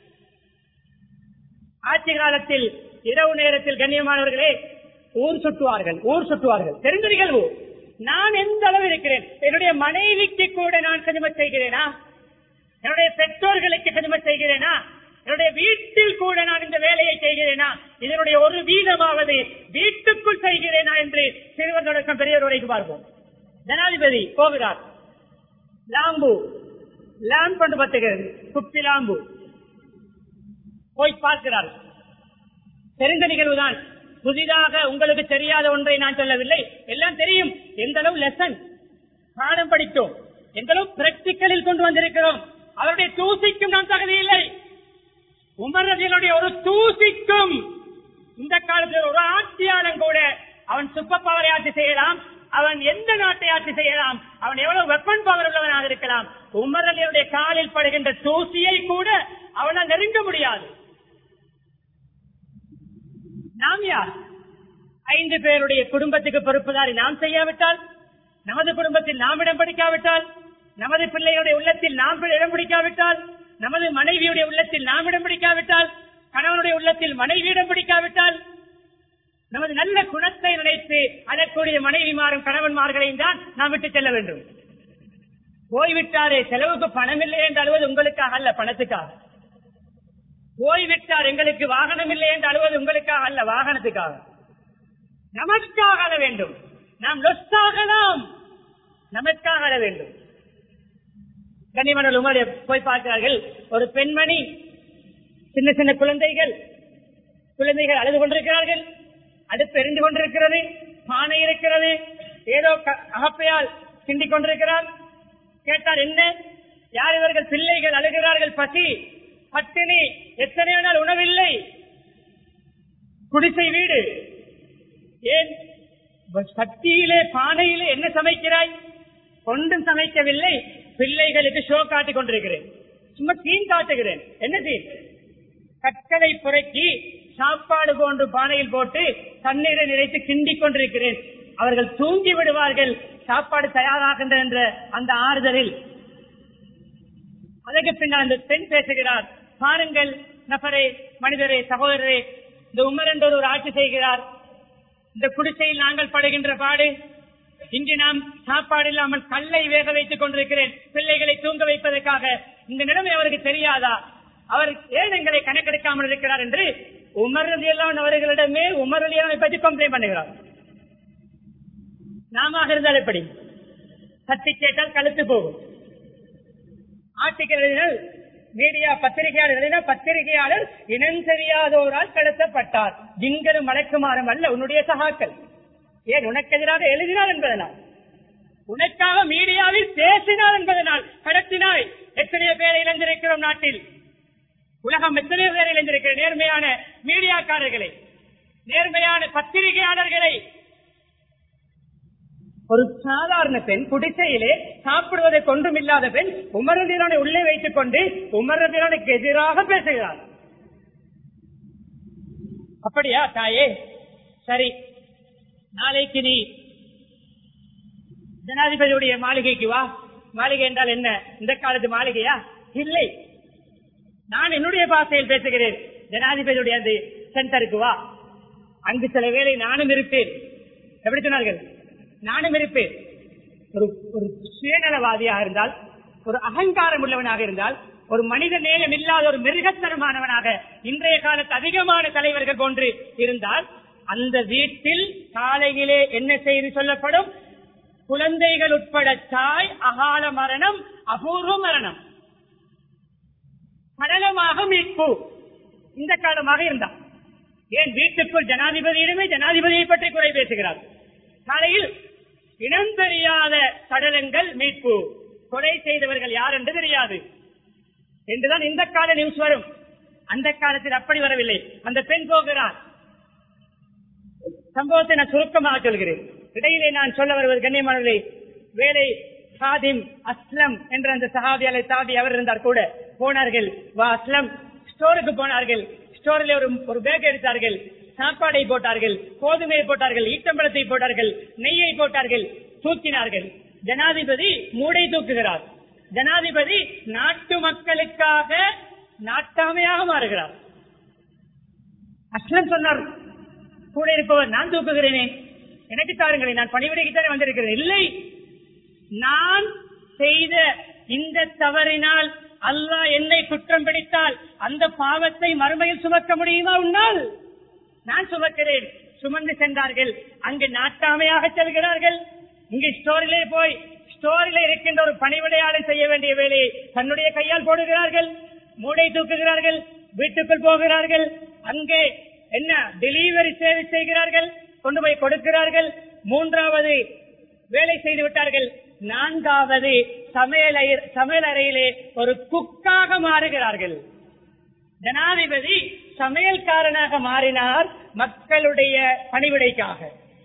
ஆட்சி காலத்தில் இரவு நேரத்தில் கண்ணியமானவர்களே ஊர் சுற்றுவார்கள் ஊர் சுற்றுவார்கள் தெரிந்த நிகழ்வு நான் எந்த அளவு இருக்கிறேன் என்னுடைய மனைவிக்கு கூட நான் கனிமத் செய்கிறேனா என்னுடைய பெற்றோர்களுக்கு கனிமத் செய்கிறேனா என்னுடைய வீட்டில் கூட நான் இந்த வேலையை செய்கிறேனா இதனுடைய ஒரு வீதமாவது வீட்டுக்குள் செய்கிறேனா என்று சிறுவர் தொடக்கம் பெரியவர் வரைக்கும் பார்ப்போம் ஜனாதிபதி போகிறார் லாம்பு லாம்ப் கொண்டு பத்துகிறது குப்பி லாம்பு போய் பார்க்கிறார் தெரிந்த நிகழ்வுதான் புதிதாக உங்களுக்கு தெரியாத ஒன்றை நான் சொல்லவில்லை எல்லாம் தெரியும் எந்த அளவு லெசன் பாடம் படித்தோம் எந்த அளவு பிராக்டிக்கலில் கொண்டு வந்திருக்கிறோம் அவருடைய தூசிக்கும் நாம் தகுதி இல்லை உமர் ரஜினுடைய ஒரு தூசிக்கும் இந்த காலத்தில் ஒரு ஆட்சியாளன் கூட அவன் சூப்பர் பவரை ஆட்சி செய்யலாம் அவன் எந்த நாட்டை ஆட்சி செய்யலாம் அவன் எவ்வளவு வெப்பன் பவர் உள்ளவனாக இருக்கலாம் உமர் அலியுடைய காலில் படுகின்ற தூசியை கூட அவனால் நெருங்க முடியாது நாம் யார் ஐந்து பேருடைய குடும்பத்துக்கு பொறுப்புதாரி நாம் செய்யாவிட்டால் நமது குடும்பத்தில் நாம் இடம் பிடிக்காவிட்டால் நமது பிள்ளைகளுடைய உள்ளத்தில் நாம் இடம் பிடிக்காவிட்டால் நமது மனைவியுடைய உள்ளத்தில் நாம் இடம் பிடிக்காவிட்டால் கணவனுடைய உள்ளத்தில் மனைவி இடம் பிடிக்காவிட்டால் நமது நல்ல குணத்தை நினைத்து அதற்குரிய மனைவிமாரும் கணவன்மார்களையும் தான் நாம் விட்டு செல்ல வேண்டும் போய்விட்டாரே செலவுக்கு பணம் இல்லை என்று அழுவது உங்களுக்காக அல்ல பணத்துக்காக போய்விட்டார் எங்களுக்கு வாகனம் இல்லை என்று அழுவது உங்களுக்காக அல்ல வாகனத்துக்காக நமக்காக அழ வேண்டும் நாம் லொஸ்டாகலாம் நமக்காக அழ வேண்டும் கனிமணல் உமரை போய் பார்க்கிறார்கள் ஒரு பெண்மணி சின்ன சின்ன குழந்தைகள் குழந்தைகள் அழுது கொண்டிருக்கிறார்கள் அடுப்பு எரிந்து கொண்டிருக்கிறது பானை இருக்கிறது ஏதோ க- அகப்பையால் கிண்டிக் கொண்டிருக்கிறார் கேட்டார் என்ன யார் இவர்கள் பிள்ளைகள் அழுகிறார்கள் பசி பட்டினி எத்தனையோ நாள் உணவில்லை குடிசை வீடு ஏன் சக்தியிலே பானையிலே என்ன சமைக்கிறாய் ஒன்றும் சமைக்கவில்லை பிள்ளைகளுக்கு ஷோ காட்டிக் கொண்டிருக்கிறேன் சும்மா தீன் காட்டுகிறேன் என்ன தீன் கற்களை புரக்கி சாப்பாடு போன்று பானையில் போட்டு தண்ணீரை நிறைத்து கிண்டிக் கொண்டிருக்கிறேன் அவர்கள் தூங்கி விடுவார்கள் சாப்பாடு தயாராகின்ற என்ற அந்த ஆறுதலில் அதற்கு பின்னால் அந்த பெண் பேசுகிறார் பாருங்கள் நபரே மனிதரே சகோதரரே இந்த உமர் என்ற ஒரு ஆட்சி செய்கிறார் இந்த குடிசையில் நாங்கள் படுகின்ற பாடு இன்று நாம் சாப்பாடு இல்லாமல் கல்லை வேக வைத்துக் கொண்டிருக்கிறேன் பிள்ளைகளை தூங்க வைப்பதற்காக இந்த நிலைமை அவருக்கு தெரியாதா அவர் ஏன் எங்களை கணக்கெடுக்காமல் இருக்கிறார் என்று உமர் ரலியல்லாஹு அவர்களிடமே உமர் அலியாவை பற்றி கம்ப்ளைண்ட் பண்ணுகிறார் நாம இருந்தால் எப்படி சத்தி கேட்டால் கழுத்து போகும் ஆர்டிக்கல் எழுதினால் மீடியா பத்திரிகையாளர் எழுதினால் பத்திரிகையாளர் இனம் தெரியாதோரால் கடத்தப்பட்டார் ஜிங்கரும் மலைக்குமாறும் அல்ல உன்னுடைய சகாக்கள் ஏன் உனக்கு எதிராக எழுதினார் என்பதனால் உனக்காக மீடியாவில் பேசினார் என்பதனால் கடத்தினாய் எத்தனையோ பேரை இழந்திருக்கிறோம் நாட்டில் உலகம் எத்தனையோ பேரை இழந்திருக்கிற நேர்மையான மீடியாக்காரர்களை நேர்மையான பத்திரிகையாளர்களை ஒரு சாதாரண பெண் குடிசையிலே சாப்பிடுவதை கொண்டும் இல்லாத பெண் உமரதீரனை உள்ளே வைத்துக் கொண்டு உமரதீரனுக்கு எதிராக பேசுகிறார் அப்படியா தாயே சரி நாளைக்கு நீ ஜனாதிபதியுடைய மாளிகைக்கு வா மாளிகை என்றால் என்ன இந்த காலத்து மாளிகையா இல்லை நான் என்னுடைய பாஷையில் பேசுகிறேன் ஜனாதிபதியுடைய அந்த சென்டருக்கு வா அங்கு சில வேளை நானும் இருப்பேன் எப்படி சொன்னார்கள் நானும் இருப்பேன் ஒரு ஒரு சுயநலவாதியாக இருந்தால் ஒரு அகங்காரம் உள்ளவனாக இருந்தால் ஒரு மனித நேயம் இல்லாத ஒரு மிருகத்தனமானவனாக இன்றைய காலத்து அதிகமான தலைவர்கள் போன்று இருந்தால் அந்த வீட்டில் காலையிலே என்ன செய்தி சொல்லப்படும் குழந்தைகள் உட்பட தாய் அகால மரணம் அபூர்வ மரணம் சடலமாக மீட்பு இந்த காலமாக இருந்தார் ஏன் வீட்டுக்குள் ஜனாதிபதியிடமே ஜனாதிபதியை பற்றி குறை பேசுகிறார் காலையில் இனம் தெரியாத சடலங்கள் மீட்பு கொலை செய்தவர்கள் யார் என்று தெரியாது என்றுதான் இந்த கால நியூஸ் வரும் அந்த காலத்தில் அப்படி வரவில்லை அந்த பெண் போகிறார் சம்பவத்தை நான் சுருக்கமாக சொல்கிறேன் இடையிலே நான் சொல்ல வருவது கண்ணியமானவர்களே வேலை சாதிம் அஸ்லம் என்ற அந்த சஹாபியாலை தாபி அவர் இருந்தார் கூட போனார்கள் வா அஸ்லம் ஸ்டோருக்கு போனார்கள் ஸ்டோரில் ஒரு ஒரு பேக் எடுத்தார்கள் சாப்பாடை போட்டார்கள் கோதுமையை போட்டார்கள் ஈட்டம்பழத்தை போட்டார்கள் நெய்யை போட்டார்கள் தூக்கினார்கள் ஜனாதிபதி மூடை தூக்குகிறார் ஜனாதிபதி நாட்டு மக்களுக்காக நாட்டாமையாக மாறுகிறார் அஸ்லம் சொன்னார் கூட இருப்பவர் நான் தூக்குகிறேனே எனக்கு தாருங்களே நான் பணிவிடைக்குத்தானே வந்திருக்கிறேன் இல்லை நான் செய்த இந்த தவறினால் அல்லாஹ் என்னை குற்றம் பிடித்தால் அந்த பாவத்தை மறுமையில் சுமக்க முடியுமா உன்னால் நான் சுமக்கிறேன் சுமந்து சென்றார்கள் அங்கு நாட்டாமையாக செல்கிறார்கள் இங்கு ஸ்டோரிலே போய் ஸ்டோரில இருக்கின்ற ஒரு பணிவிடையாளர் செய்ய வேண்டிய வேலையை தன்னுடைய கையால் போடுகிறார்கள் மூடை தூக்குகிறார்கள் வீட்டுக்குள் போகிறார்கள் அங்கே என்ன டெலிவரி சேவை செய்கிறார்கள் கொண்டு போய் கொடுக்கிறார்கள் மூன்றாவது வேலை செய்து விட்டார்கள் நான்காவது சமையல் சமையல் அறையிலே ஒரு குக்காக மாறுகிறார்கள் ஜனாதிபதி சமையல்காரனாக மாறினார் மக்களுடைய பணிவிடைக்காக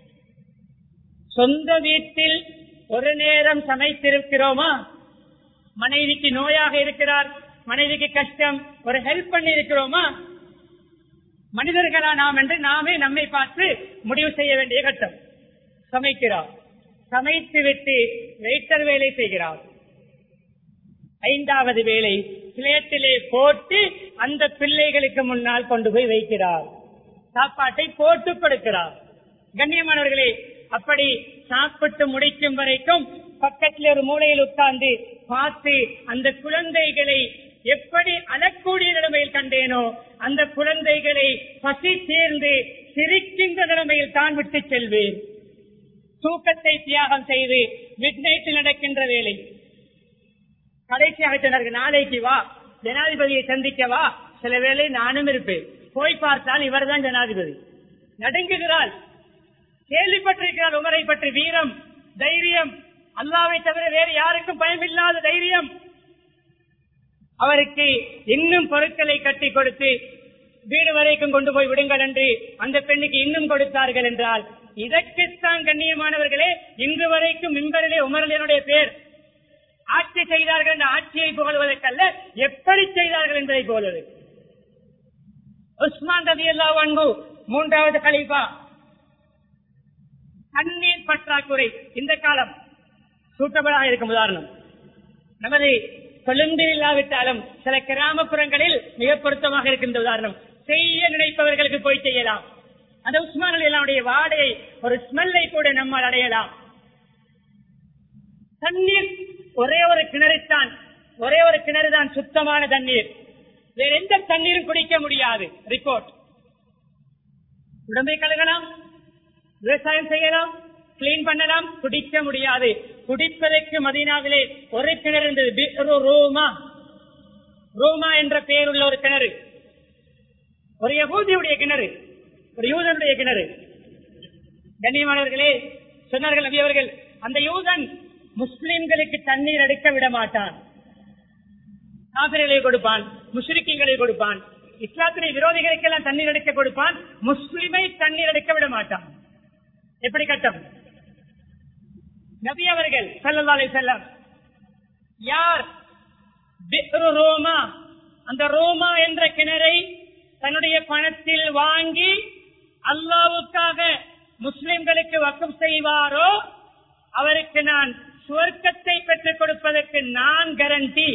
சொந்த வீட்டில் ஒரு நேரம் சமைத்திருக்கிறோமா மனைவிக்கு நோயாக இருக்கிறார் மனைவிக்கு கஷ்டம் ஒரு ஹெல்ப் பண்ணி இருக்கிறோமா மனிதர்களா நாம் என்று நாமே நம்மை பார்த்து முடிவு செய்ய வேண்டிய கட்டம் சமைக்கிறார் சமைத்து விட்டு வெயிட்டர் வேலை செய்கிறார் ஐந்தாவது வேலை பிளேட்டிலே போட்டு அந்த பிள்ளைகளுக்கு முன்னால் கொண்டு போய் வைக்கிறார் சாப்பாட்டை போட்டு கொடுக்கிறார் கண்ணியமானவர்களே அப்படி சாப்பிட்டு முடிக்கும் வரைக்கும் பக்கத்தில் ஒரு மூலையில் உட்கார்ந்து பார்த்து அந்த குழந்தைகளை எப்படி அழக்கூடிய நிலைமையில் கண்டேனோ அந்த குழந்தைகளை பசி சேர்ந்து சிரிக்கின்ற நிலைமையில் தான் விட்டு செல்வேன் தூக்கத்தை தியாகம் செய்து மிட் நடக்கின்ற வேலை கடைசியாக சொன்னார்கள் நாளைக்கு வா ஜனாதிபதியை சந்திக்க வா சில வேளை நானும் இருப்பேன் போய் பார்த்தால் இவர்தான் ஜனாதிபதி நடுங்குகிறாள் கேள்விப்பட்டிருக்கிறார் உமரை பற்றி வீரம் தைரியம் அல்லாவை தவிர வேறு யாருக்கும் பயமில்லாத தைரியம் அவருக்கு இன்னும் பொருட்களை கட்டி கொடுத்து வீடு வரைக்கும் கொண்டு போய் விடுங்கள் என்று அந்த பெண்ணுக்கு இன்னும் கொடுத்தார்கள் என்றால் இதற்குத்தான் கண்ணியமானவர்களே இன்று வரைக்கும் மின்பரிலே உமரலினுடைய பேர் ஆட்சி செய்தார்கள் என்ற ஆட்சியை புகழ்வதற்கல்ல எப்படி செய்தார்கள் என்பதை போலது உஸ்மான் ரவி அல்லா அன்பு மூன்றாவது கலீஃபா தண்ணீர் பற்றாக்குறை இந்த காலம் சூட்டபடாக இருக்கும் உதாரணம் நமது கொழுந்து இல்லாவிட்டாலும் சில கிராமப்புறங்களில் மிக பொருத்தமாக இருக்கின்ற உதாரணம் செய்ய நினைப்பவர்களுக்கு போய் செய்யலாம் அந்த உஸ்மான் அலி அல்லாவுடைய வாடையை ஒரு ஸ்மெல்லை கூட நம்மால் அடையலாம் தண்ணீர் ஒரே ஒரு கிணறுத்தான் ஒரே ஒரு கிணறு தான் சுத்தமான தண்ணீர் வேற எந்த தண்ணீரும் குடிக்க முடியாது ரிப்போர்ட் உடம்பை கழுகலாம் விவசாயம் செய்யலாம் கிளீன் பண்ணலாம் குடிக்க முடியாது குடிப்பதற்கு மதீனாவிலே ஒரு கிணறு இருந்தது பிர்ரு ரோமா ரோமா என்ற பெயருள்ள ஒரு கிணறு ஒரு யகூதியுடைய கிணறு ஒரு யூதனுடைய கிணறு கண்ணியமானவர்களே சொன்னார்கள் நபி அவர்கள் அந்த யூதன் முஸ்லிம்களுக்கு தண்ணீர் எடுக்க விட மாட்டான் காபிர்களை கொடுப்பான் முஸ்லிம்களை கொடுப்பான் இஸ்லாத்தினை விரோதிகளுக்கெல்லாம் தண்ணீர் எடுக்க கொடுப்பான் முஸ்லிமை தண்ணீர் எடுக்க விட மாட்டான் எப்படி கட்டம் நபி அவர்கள் சல்லல்லாஹு அலைஹி வஸல்லம் யார் பிக்ரு ரோமா அந்த ரோமா என்ற கிணறை தன்னுடைய பணத்தில் வாங்கி அல்லாவுக்காக முஸ்லிம்களுக்கு வக்கம் செய்வாரோ அவருக்கு நான் சுவர்க்கத்தை பெற்றுக் கொடுப்பதற்கு நான் கரண்டி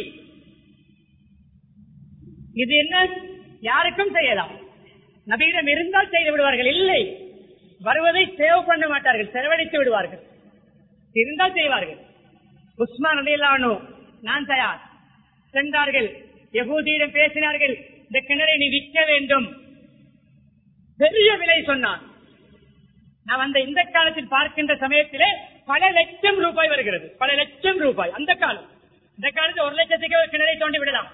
இது என்ன யாருக்கும் செய்யலாம் நபியிடம் இருந்தால் செய்து விடுவார்கள் இல்லை வருவதை சேவ் பண்ண மாட்டார்கள் செலவழித்து விடுவார்கள் இருந்தால் செய்வார்கள் உஸ்மான் அலிலானோ நான் தயார் சென்றார்கள் யகூதியிடம் பேசினார்கள் இந்த கிணறை நீ விற்க வேண்டும் பெரிய விலை சொன்னான் நான் அந்த இந்த காலத்தில் பார்க்கின்ற சமயத்திலே பல லட்சம் ரூபாய் வருகிறது பல லட்சம் ரூபாய் அந்த காலம் இந்த காலத்தில் ஒரு லட்சத்துக்கு ஒரு கிணறை தோண்டி விடலாம்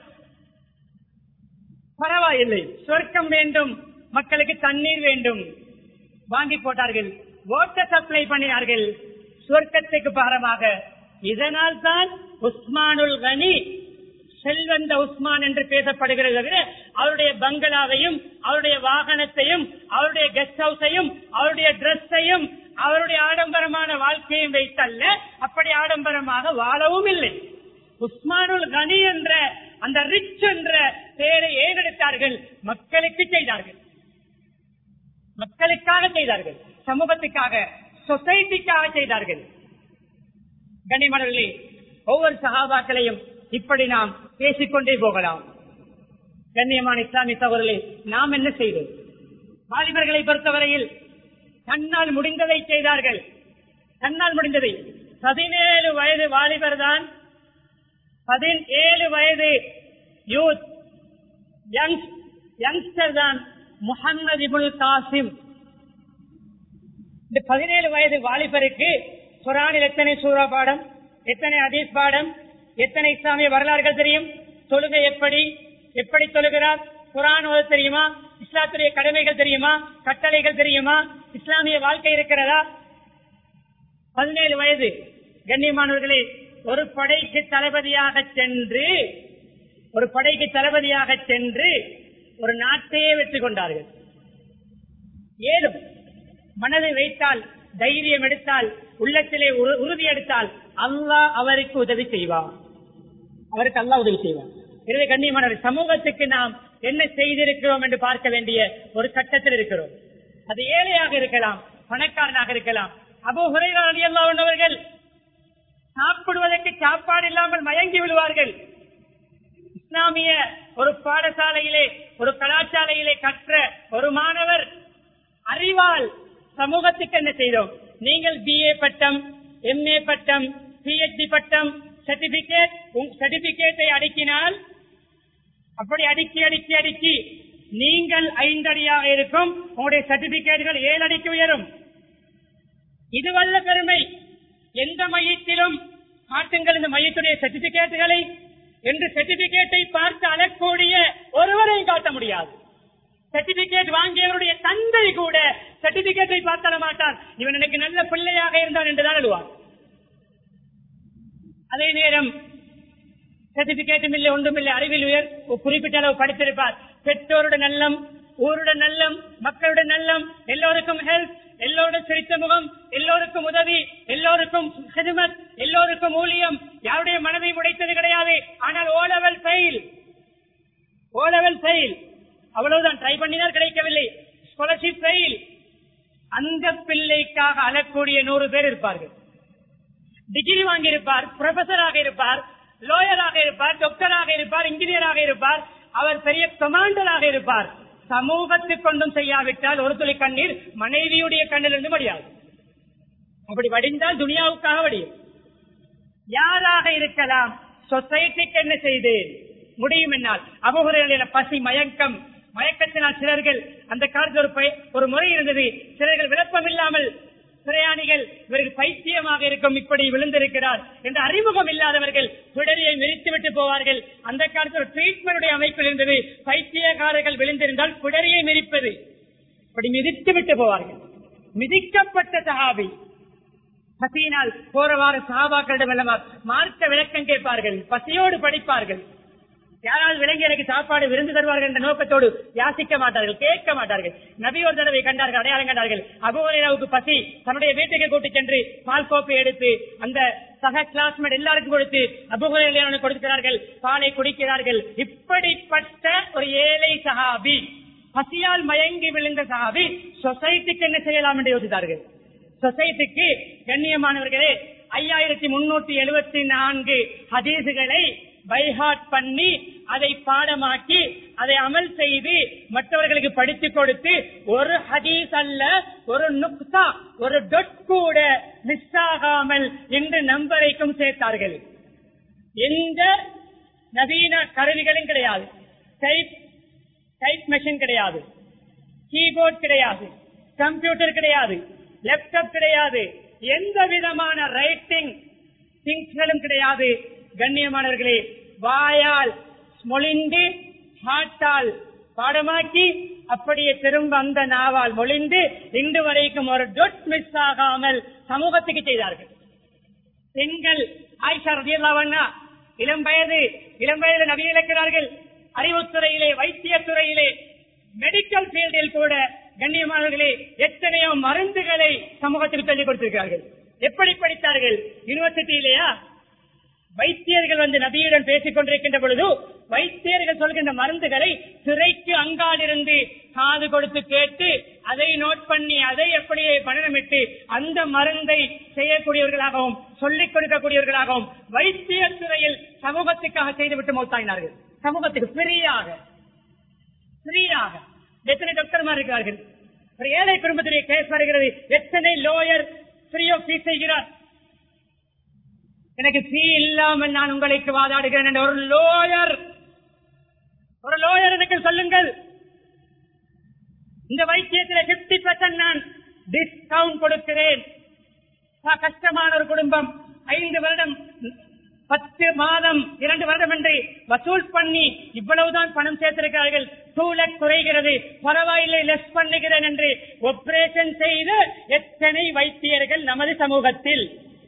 பரவாயில்லை சொர்க்கம் வேண்டும் மக்களுக்கு தண்ணீர் வேண்டும் வாங்கி போட்டார்கள் வாட்டர் சப்ளை பண்ணினார்கள் சொர்க்கத்துக்கு பாரமாக இதனால் தான் உஸ்மானுல் கனி செல்வந்த உஸ்மான் என்று பேசப்படுகிறது தவிர அவருடைய பங்களாவையும் அவருடைய வாகனத்தையும் அவருடைய கெஸ்ட் ஹவுஸையும் அவருடைய டிரெஸ்ஸையும் அவருடைய ஆடம்பரமான வாழ்க்கையும் வைத்தல்ல அப்படி ஆடம்பரமாக வாழவும் இல்லை உஸ்மானுல் கனி என்ற அந்த ரிச் என்ற பெயரை ஏறெடுத்தார்கள் மக்களுக்கு செய்தார்கள் மக்களுக்காக செய்தார்கள் சமூகத்துக்காக சொசைட்டிக்காக செய்தார்கள் கனிமணர்களே ஒவ்வொரு சகாபாக்களையும் இப்படி நாம் பேசிக்கொண்டே போகலாம் கண்ணியமான இஸ்லாமிய சகோதரர்களே நாம் என்ன செய்தோம் வாலிபர்களை பொறுத்தவரையில் தன்னால் முடிந்ததை செய்தார்கள் தன்னால் முடிந்ததை பதினேழு வயது வாலிபர் தான் பதினேழு வயது யூத் யங்ஸ்டர் தான் முகமது இபுல் காசிம் இந்த பதினேழு வயது வாலிபருக்கு குரானில் எத்தனை சூறா பாடம் எத்தனை அதீஸ் பாடம் எத்தனை இஸ்லாமிய வரலாறுகள் தெரியும் தொழுகை எப்படி எப்படி தொழுகிறார் குரான் ஓத தெரியுமா இஸ்லாத்துடைய கடமைகள் தெரியுமா கட்டளைகள் தெரியுமா இஸ்லாமிய வாழ்க்கை இருக்கிறதா பதினேழு வயது கண்ணியமானவர்களே ஒரு படைக்கு தளபதியாக சென்று ஒரு படைக்கு தளபதியாக சென்று ஒரு நாட்டையே வெற்றி கொண்டார்கள் ஏதும் மனதை வைத்தால் தைரியம் எடுத்தால் உள்ளத்திலே உறு- உறுதி எடுத்தால் அல்லாஹ் அவருக்கு உதவி செய்வார் அவருக்கு அல்லாஹ் உதவி செய்வார் எனவே கண்ணியமான சமூகத்துக்கு நாம் என்ன செய்திருக்கிறோம் என்று பார்க்க வேண்டிய ஒரு கட்டத்தில் இருக்கிறோம் அது ஏழையாக இருக்கலாம் பணக்காரனாக இருக்கலாம் அபு ஹுரைரா ரலியல்லாஹு அன்ஹு அவர்கள் சாப்பிடுவதற்கு சாப்பாடு இல்லாமல் மயங்கி விடுவார்கள் இஸ்லாமிய ஒரு பாடசாலையிலே ஒரு கலாச்சாலையிலே கற்ற ஒரு மாணவர் அறிவால் சமூகத்துக்கு என்ன செய்தோம் நீங்கள் பிஏ பட்டம் எம்ஏ பட்டம் பிஹெச்டி பட்டம் சர்டிபிகேட் சர்டிபிகேட்டை அடுக்கினால் அப்படி அடுக்கி அடுக்கி அடுக்கி நீங்கள் ஐந்தடியாக இருக்கும் உங்களுடைய சர்டிபிகேட்டுகள் ஏழு அடிக்கு உயரும் இதுவல்ல பெருமை எந்த மையத்திலும் காட்டுங்கள் இந்த மையத்துடைய சர்டிபிகேட்டுகளை என்று சர்டிபிகேட்டை பார்த்து அழக்கூடிய ஒருவரையும் காட்ட முடியாது சர்டிபிகேட் வாங்கியவருடைய தந்தை கூட சர்டிபிகேட்டை பார்த்தட மாட்டார் இவன் எனக்கு நல்ல பிள்ளையாக இருந்தான் என்றுதான் எழுவார் அதே நேரம் சர்டிபிகேட்டும் இல்லை ஒன்றும் இல்லை அறிவில் உயர் ஒரு குறிப்பிட்ட அளவு படித்திருப்பார் பெற்றோருடைய நல்லம் ஊருடைய நல்லம் மக்களுடைய நல்லம் எல்லோருக்கும் ஹெல்ப் எல்லோருடைய சிரித்த முகம் எல்லோருக்கும் உதவி எல்லோருக்கும் ஹிதமத் எல்லோருக்கும் ஊழியம் யாருடைய மனதை உடைத்தது கிடையாது ஆனால் O level fail O level fail அவ்வளவுதான் ட்ரை பண்ணினால் கிடைக்கவில்லை ஸ்காலர்ஷிப் ஃபெயில் அந்த பிள்ளைக்காக அழக்கூடிய நூறு பேர் இருப்பார்கள் டிகிரி வாங்கியிருப்பார் ப்ரொஃபசராக இருப்பார் லோயராக இருப்பார் டாக்டராக இருப்பார் இன்ஜினியராக இருப்பார் அவர் பெரிய கமாண்டராக இருப்பார் சமூகத்துக்கு கொண்டும் செய்யாவிட்டால் ஒரு துளி கண்ணீர் மனைவியுடைய கண்ணிலிருந்து வடியாது அப்படி வடிந்தால் துனியாவுக்காக வடியும் யாராக இருக்கலாம் சொசைட்டிக்கு என்ன செய்து முடியும் என்னால் அபகுரையில பசி மயக்கம் மயக்கத்தினால் சிலர்கள் அந்த காலத்தில் ஒரு பய- ஒரு முறை இருந்தது சிலர்கள் விளப்பம் இல்லாமல் பிரயாணிகள் இவர்கள் பைத்தியமாக இருக்கும் இப்படி விழுந்திருக்கிறார் என்ற அறிமுகம் இல்லாதவர்கள் சுடரியை மிதித்துவிட்டு போவார்கள் அந்த காலத்தில் ட்ரீட்மெண்ட் அமைப்பில் இருந்தது பைத்தியக்காரர்கள் விழுந்திருந்தால் குடரியை மிதிப்பது இப்படி மிதித்து விட்டு போவார்கள் மிதிக்கப்பட்ட சஹாபி பசியினால் போற வார சகாபாக்களிடம் எல்லாம் மார்க்க விளக்கம் கேட்பார்கள் பசியோடு படிப்பார்கள் யாராவது விலங்கி எனக்கு சாப்பாடு விருந்து தருவார்கள் என்ற நோக்கத்தோடு யாசிக்க மாட்டார்கள் கேட்க மாட்டார்கள் நபி ஒரு தடவை கண்டார்கள் அடையாளம் கண்டார்கள் அபுவரையாவுக்கு பசி தன்னுடைய வீட்டுக்கு கூட்டிச் சென்று பால் கோப்பை எடுத்து அந்த சக கிளாஸ்மேட் எல்லாருக்கும் கொடுத்து அபுவரையான கொடுக்கிறார்கள் பாலை குடிக்கிறார்கள் இப்படிப்பட்ட ஒரு ஏழை சஹாபி பசியால் மயங்கி விழுந்த சஹாபி சொசைட்டிக்கு என்ன செய்யலாம் என்று யோசித்தார்கள் சொசைட்டிக்கு கண்ணியமானவர்களே ஐயாயிரத்தி முன்னூத்தி எழுபத்தி நான்கு ஹதீசுகளை பைஹாட் பண்ணி அதை பாடமாக்கி அதை அமல் செய்து மற்றவர்களுக்கு படித்துக் கொடுத்து ஒரு ஹதீஸ் அல்ல ஒரு நுக்தா ஒரு டொட் கூட மிஸ் ஆகாமல் இன்று நம்பரைக்கும் சேர்த்தார்கள் எந்த நவீன கருவிகளும் கிடையாது டைப் டைப் மெஷின் கிடையாது கீபோர்ட் கிடையாது கம்ப்யூட்டர் கிடையாது லேப்டாப் கிடையாது எந்த விதமான ரைட்டிங் திங்ஸ்களும் கிடையாது கண்ணியமானவர்களே வாயால் மொழிந்து ஹாட்டால் பாடமாக்கி அப்படியே திரும்ப அந்த நாவால் மொழிந்து இன்று வரைக்கும் ஒரு டொட் மிஸ் ஆகாமல் சமூகத்துக்கு செய்தார்கள் பெண்கள் ஆயிஷா ரதியல்லாவண்ணா இளம் வயது இளம் வயது நபியிழக்கிறார்கள் அறிவுத்துறையிலே வைத்தியத்துறையிலே மெடிக்கல் ஃபீல்டில் கூட கண்ணியமானவர்களே எத்தனையோ மருந்துகளை சமூகத்துக்கு சொல்லிக் கொடுத்திருக்கிறார்கள் எப்படி படித்தார்கள் யூனிவர்சிட்டியிலேயா வைத்தியர்கள் வந்து நபியுடன் பேசிக் கொண்டிருக்கின்ற பொழுது வைத்தியர்கள் சொல்கின்ற மருந்துகளை திரைக்கு அங்காலிருந்து காது கொடுத்து கேட்டு அதை நோட் பண்ணி அதை அப்படியே பணமிட்டு அந்த மருந்தை செய்யக்கூடியவர்களாகவும் சொல்லிக் கொடுக்கக்கூடியவர்களாகவும் வைத்திய துறையில் சமூகத்துக்காக செய்துவிட்டு மௌத்தாயினார்கள் சமூகத்துக்கு ஃப்ரீயாக ஃப்ரீயாக எத்தனை டாக்டர்மார் இருக்கிறார்கள் ஒரு ஏழை குடும்பத்திலே கேஸ் வருகிறது எத்தனை லோயர் ஃப்ரீ ஆஃப் ஃபீஸ் செய்கிறார் எனக்கு ஃபீ இல்லாமல் நான் உங்களுக்கு வாதாடுகிறேன் என்ற ஒரு லோயர் ஒரு லோயர் எனக்கு சொல்லுங்கள் இந்த வைத்தியத்தில் பிப்டி பர்சன்ட் நான் டிஸ்கவுண்ட் கொடுக்கிறேன் ஆ, கஷ்டமான ஒரு குடும்பம் ஐந்து வருடம் பத்து மாதம் இரண்டு வருடம் என்று வசூல் பண்ணி இவ்வளவுதான் பணம் சேர்த்திருக்கிறார்கள் டூ லேக் குறைகிறது பரவாயில்லை லெஸ் பண்ணுகிறேன் என்று ஆபரேஷன் செய்த எத்தனை வைத்தியர்கள் நமது சமூகத்தில்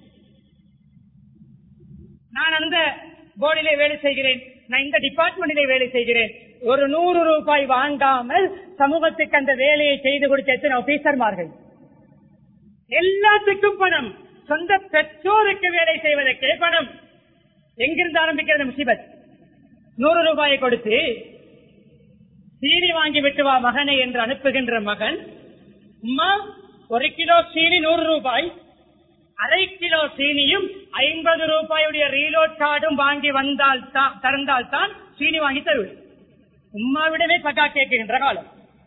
நான் அந்த போர்டிலே வேலை செய்கிறேன் நான் இந்த டிபார்ட்மெண்டிலே வேலை செய்கிறேன் ஒரு நூறு ரூபாய் வாங்காமல் சமூகத்துக்கு அந்த வேலையை செய்து கொடுத்த எத்தனை ஆபீசர்மார்கள் எல்லாத்துக்கும் பணம் சொந்த பெற்றோருக்கு வேலை செய்வதற்கே பணம் எங்கிருந்து ஆரம்பிக்கிறது முசிபத் நூறு ரூபாயை கொடுத்து சீனி வாங்கி விட்டு வா மகனை என்று அனுப்புகின்ற மகன் அம்மா ஒரு கிலோ சீனி நூறு ரூபாய் அரை கிலோ சீனியும் ஐம்பது ரூபாயுடைய ரீலோட் கார்டும் வாங்கி வந்தால் தான் தந்தால் தான் சீனி வாங்கி தருவேன் உம்மாவிடமே பக்கா கேட்கின்ற காலம்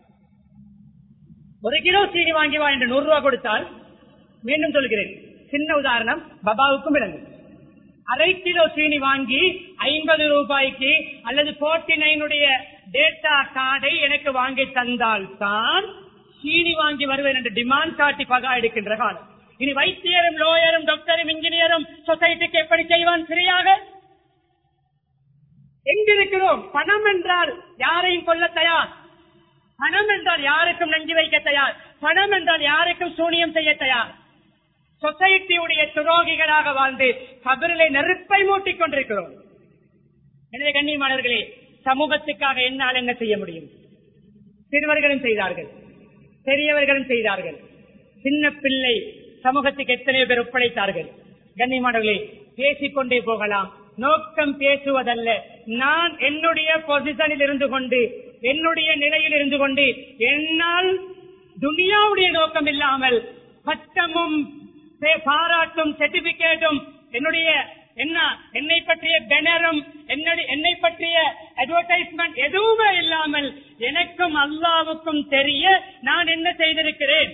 ஒரு கிலோ சீனி வாங்கி வா என்று நூறு ரூபாய் கொடுத்தால் மீண்டும் சொல்கிறேன் சின்ன உதாரணம் பபாவுக்கும் விளங்கும் அரை கிலோ சீனி வாங்கி ஐம்பது ரூபாய்க்கு அல்லது போர்ட்டி நைனுடைய டேட்டா கார்டை எனக்கு வாங்கி தந்தால் தான் சீனி வாங்கி வருவேன் என்று டிமாண்ட் காட்டி பகா எடுக்கின்ற காலம் இனி வைத்தியரும் லோயரும் டாக்டரும் இன்ஜினியரும் சொசைட்டிக்கு எப்படி செய்வான் சரியாக எங்கிருக்கிறோம் பணம் என்றால் யாரையும் கொல்ல தயார் பணம் என்றால் யாருக்கும் நஞ்சு வைக்க தயார் பணம் என்றால் யாருக்கும் சூனியம் செய்ய தயார் சொசைட்டியுடைய துரோகிகளாக வாழ்ந்து கபரிலே நெருப்பை மூட்டிக் கொண்டிருக்கிறோம் எனவே கண்ணியமானவர்களே சமூகத்துக்காக என்னால் என்ன செய்ய முடியும் சிறுவர்களும் செய்தார்கள் பெரியவர்களும் செய்தார்கள் சின்ன பிள்ளை சமூகத்துக்கு எத்தனையோ பேர் ஒப்படைத்தார்கள் கண்ணியமானவர்களே பேசிக்கொண்டே போகலாம் நோக்கம் பேசுவதல்ல நான் என்னுடைய பொசிஷனில் இருந்து கொண்டு என்னுடைய நிலையில் இருந்து கொண்டு என்னால் துனியாவுடைய நோக்கம் இல்லாமல் பட்டமும் பே- பாராட்டும் சர்டிபிகேட்டும் என்னுடைய என்ன என்னை பற்றிய பேனரும் என்னுடைய என்னை பற்றிய அட்வர்டைஸ்மெண்ட் எதுவுமே இல்லாமல் எனக்கும் அல்லாவுக்கும் தெரிய நான் என்ன செய்திருக்கிறேன்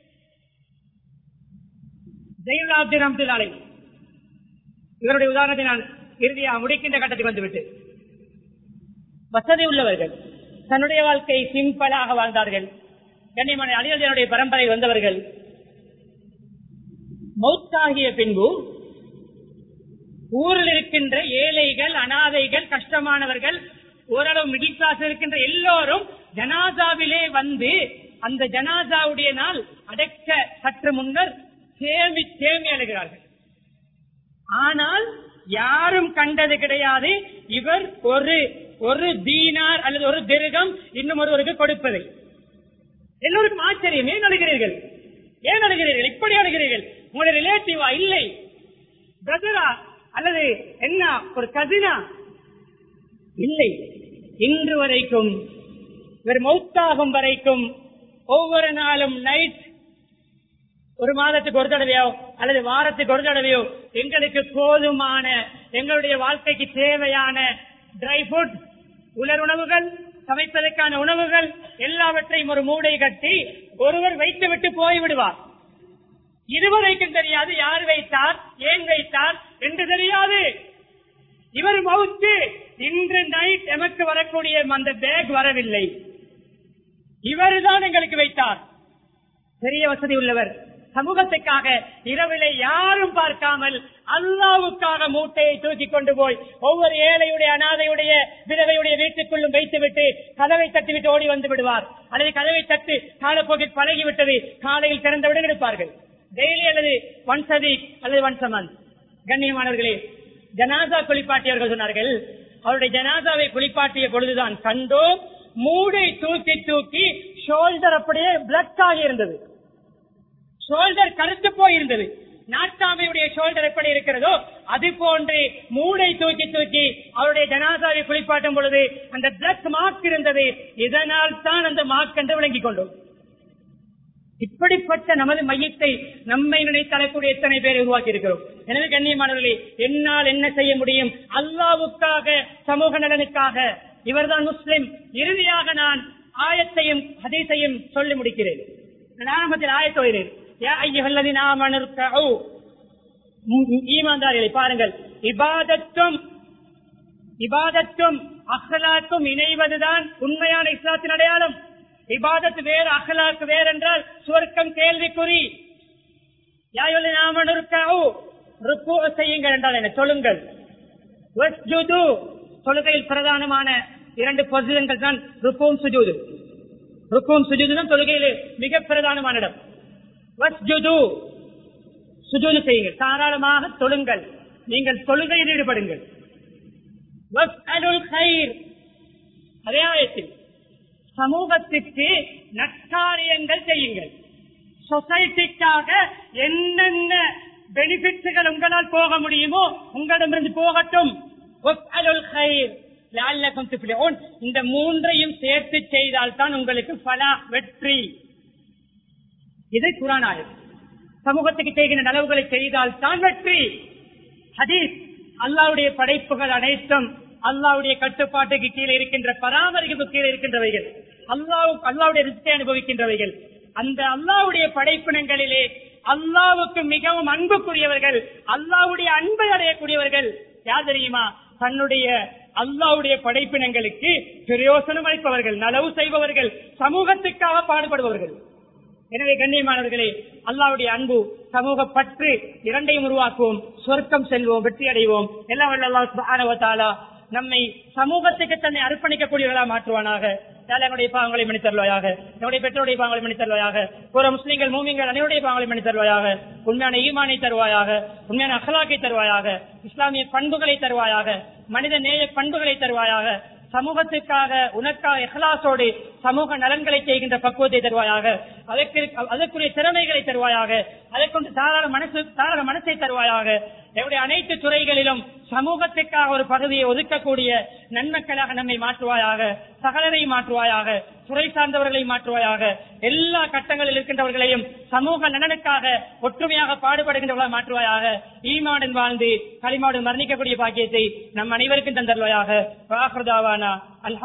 ஜெயலலாப்தின் அப்துல்லாலை இவருடைய உதாரணத்தை நான் இறுதியாக முடிக்கின்ற கட்டத்துக்கு வந்துவிட்டு வசதி உள்ளவர்கள் தன்னுடைய வாழ்க்கை சிம்பிளாக வாழ்ந்தார்கள் கண்ணியமான அலியலுடைய பரம்பரை வந்தவர்கள் மௌத்தாகிய பின்பு ஊரில் இருக்கின்ற ஏழைகள் அனாதைகள் கஷ்டமானவர்கள் ஓரளவு மிடில் கிளாஸ் இருக்கின்ற எல்லோரும் ஜனாசாவிலே வந்து அந்த ஜனாசாவுடைய நாள் அடக்க சற்று முன்னர் சேமி சேமி அழுகிறார்கள் ஆனால் யாரும் கண்டது கிடையாது இவர் ஒரு ஒரு தீனார் அல்லது ஒரு திருகம் இன்னும் ஒருவருக்கு கொடுப்பதை எல்லோருக்கும் ஆச்சரியம் ஏன் அழுகிறீர்கள் ஏன் அழுகிறீர்கள் இப்படி அழுகிறீர்கள் உங்களுடைய ரிலேட்டிவா இல்லை பிரதரா அல்லது என்ன ஒரு கசினா இல்லை இன்று வரைக்கும் இவர் மௌத்தாகும் வரைக்கும் ஒவ்வொரு நாளும் நைட் ஒரு மாதத்துக்கு ஒரு தடவையோ அல்லது வாரத்துக்கு ஒரு தடவையோ எங்களுக்கு போதுமான எங்களுடைய வாழ்க்கைக்கு தேவையான ட்ரை ஃபுட் உலர் உணவுகள் சமைப்பதற்கான உணவுகள் எல்லாவற்றையும் ஒரு மூடை கட்டி ஒருவர் வைத்துவிட்டு போய்விடுவார் இருவரைக்கும் தெரியாது யார் வைத்தார் ஏன் வைத்தார் என்று தெரியாது இவர் மவுத்து இன்று நைட் எமக்கு வரக்கூடிய அந்த பேக் வரவில்லை இவர்தான் எங்களுக்கு வைத்தார் பெரிய வசதி உள்ளவர் சமூகத்துக்காக இரவிலே யாரும் பார்க்காமல் அல்லாவுக்காக மூட்டையை தூக்கி கொண்டு போய் ஒவ்வொரு ஏழையுடைய அனாதையுடைய விதவையுடைய வீட்டுக்குள்ளும் வைத்துவிட்டு கதவை தட்டிவிட்டு ஓடி வந்து விடுவார் அல்லது கதவை தட்டு காலப்போக்கில் பழகிவிட்டது காலையில் திறந்தவுடன் எடுப்பார்கள் டெய்லி அல்லது ஒன்ஸ் a week அல்லது ஒன்ஸ் a month கண்ணியமானவர்களே ஜனாசா குளிப்பாட்டியவர்கள் சொன்னார்கள் அவருடைய ஜனாசாவை குளிப்பாட்டிய பொழுதுதான் கண்டோம் மூடை தூக்கி தூக்கி ஷோல்டர் அப்படியே பிளட் ஆகி இருந்தது ஷோல்டர் கருத்து போயிருந்தது நாட்டாமையுடைய ஷோல்டர் எப்படி இருக்கிறதோ அது போன்று மூளை தூக்கி தூக்கி அவருடைய ஜனாசாவை குளிப்பாட்டும் பொழுது அந்த பிளட் மார்க் இருந்தது இதனால் தான் அந்த மார்க் என்று விளங்கிக் கொண்டோம் இப்படிப்பட்ட நமது மையத்தை நம்மை நினைத்தரக்கூடிய எத்தனை பேரை உருவாக்கி இருக்கிறோம் எனவே கண்ணியமானவர்களே என்னால் என்ன செய்ய முடியும் அல்லாவுக்காக சமூக நலனுக்காக இவர்தான் முஸ்லிம் இறுதியாக நான் ஆயத்தையும் ஹதீஸையும் சொல்லி முடிக்கிறேன் நான் ஆரம்பத்தில் ஆயத்தோகிறேன் யா ஐயுஹல்லதீன ஆமனு இர்கஉ. ம், ம், ஈமான்தாரிகளை பாருங்கள் இபாதத்தும் இபாதத்தும் அஹ்லாக்கும் இணைவதுதான் உண்மையான இஸ்லாத்தின் அடையாளம் இபாதத் வேறு அஹ்லாக்கு வேறு என்றால் சுவர்க்கம் கேள்விக்குறி யாயுள்ள நாமனுக்காவு ருக்கு செய்யுங்கள் என்றால் என்ன சொல்லுங்கள் வஸ்ஜுது தொழுகையில் பிரதானமான இரண்டு பொசிஷன்கள் தான் ருக்கும் சுஜூது ருக்கும் சுஜூது தான் தொழுகையில் மிக பிரதானமான இடம் வஸ்ஜுது சுஜூது செய்யுங்கள் தாராளமாக தொழுங்கள் நீங்கள் தொழுகையில் ஈடுபடுங்கள் வஸ்அலுல் கைர் அதே ஆயத்தில் சமூகத்திற்கு நற்காரியங்கள் செய்யுங்கள் சொசைட்டிக்காக என்னென்ன பெனிஃபிட்ஸுகள் உங்களால் போக முடியுமோ உங்களிடமிருந்து போகட்டும் வஸ்அலுல் கைர் லஅல்லகும் துஃப்லிஹூன் இந்த மூன்றையும் சேர்த்து செய்தால் தான் உங்களுக்கு பலா வெற்றி இது குரான் ஆயத் சமூகத்துக்கு செய்கின்ற நலவுகளை செய்தால் தான் வெற்றி ஹதீஸ் அல்லாவுடைய படைப்புகள் அனைத்தும் அல்லாவுடைய கட்டுப்பாட்டுக்கு கீழே இருக்கின்ற பராமரிப்பு கீழே இருக்கின்றவைகள் அல்லாஹ் அல்லாவுடைய ரிஸ்கை அனுபவிக்கின்றவைகள் அந்த அல்லாவுடைய படைப்பினங்களிலே அல்லாவுக்கு மிகவும் அன்புக்குரியவர்கள் அல்லாவுடைய அன்பை அடையக்கூடியவர்கள் யார் தெரியுமா தன்னுடைய அல்லாவுடைய படைப்பினங்களுக்கு பிரயோசனம் அளிப்பவர்கள் நலவு செய்பவர்கள் சமூகத்துக்காக பாடுபடுபவர்கள் எனவே கண்ணியமானவர்களே அல்லாவுடைய அன்பு சமூக பற்று இரண்டையும் உருவாக்குவோம் சொர்க்கம் செல்வோம் வெற்றி அடைவோம் எல்லாம் வல்ல அல்லாஹ் சுப்ஹானஹு வ தஆலா நம்மை சமூகத்துக்கு தன்னை அர்ப்பணிக்கக்கூடியவர்களாக மாற்றுவானாக யாழ் என்னுடைய பாவங்களை மன்னித்தருவாயாக என்னுடைய பெற்றோருடைய பாவங்களை மன்னித்தருவாயாக ஒரு முஸ்லீம்கள் மூமிங்கள் அனைவருடைய பாவங்களை மன்னித்தருவாயாக உண்மையான ஈமானை தருவாயாக உண்மையான அகலாக்கை தருவாயாக இஸ்லாமிய பண்புகளை தருவாயாக மனித நேய பண்புகளை தருவாயாக சமூகத்துக்காக உனக்காக இஹ்லாசோடு சமூக நலன்களை செய்கின்ற பக்குவத்தை தருவாயாக அதற்கு அதற்குரிய திறமைகளை தருவாயாக அதற்கொண்டு தாராள மனசு தாராள மனசை தருவாயாக எங்களுடைய அனைத்து துறைகளிலும் சமூகத்துக்காக ஒரு பகுதியை ஒதுக்கக்கூடிய நன்மக்களாக நம்மை மாற்றுவாயாக சகலரை மாற்றுவாயாக துறை சார்ந்தவர்களை மாற்றுவாயாக எல்லா கட்டங்களில் இருக்கின்றவர்களையும் சமூக நலனுக்காக ஒற்றுமையாக பாடுபடுகின்றவர்களாக மாற்றுவாயாக ஈமாடன் வாழ்ந்து களிமாடன் மரணிக்கக்கூடிய பாக்கியத்தை நம் அனைவருக்கும் தந்தருவாயாக